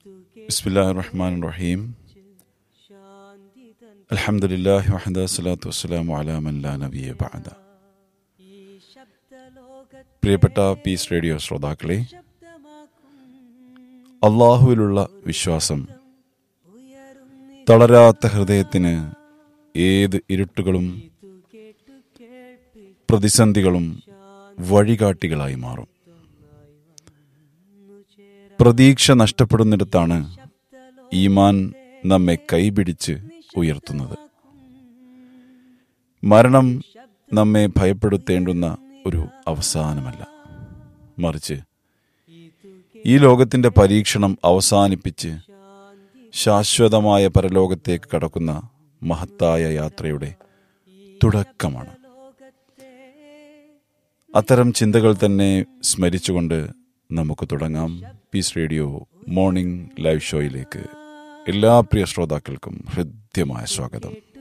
ബിസ്മില്ലാഹി റഹ്മാൻ റഹീം അൽഹംദുലില്ലാഹി വഹദ സ്വലാത്തു വസ്സലാമു അലാ മൻ ലാ നബിയ ബഅദ പ്രിയപ്പെട്ട പീസ് റേഡിയോ ശ്രോതാക്കളെ അള്ളാഹുവിലുള്ള വിശ്വാസം തളരാത്ത ഹൃദയത്തിന് ഏത് ഇരുട്ടുകളും പ്രതിസന്ധികളും വഴികാട്ടികളായി മാറും പ്രതീക്ഷ നഷ്ടപ്പെടുന്നിടത്താണ് ഈമാൻ നമ്മെ കൈപിടിച്ച് ഉയർത്തുന്നത് മരണം നമ്മെ ഭയപ്പെടുത്തേണ്ടുന്ന ഒരു അവസാനമല്ല മറിച്ച് ഈ ലോകത്തിന്റെ പരീക്ഷണം അവസാനിപ്പിച്ച് ശാശ്വതമായ പരലോകത്തേക്ക് കടക്കുന്ന മഹത്തായ യാത്രയുടെ തുടക്കമാണ് അത്തരം ചിന്തകൾ തന്നെ സ്മരിച്ചുകൊണ്ട് നമുക്ക് തുടങ്ങാം പീസ് റേഡിയോ മോർണിംഗ് ലൈവ് ഷോയിലേക്ക് എല്ലാ പ്രിയ ശ്രോതാക്കൾക്കും ഹൃദ്യമായ സ്വാഗതം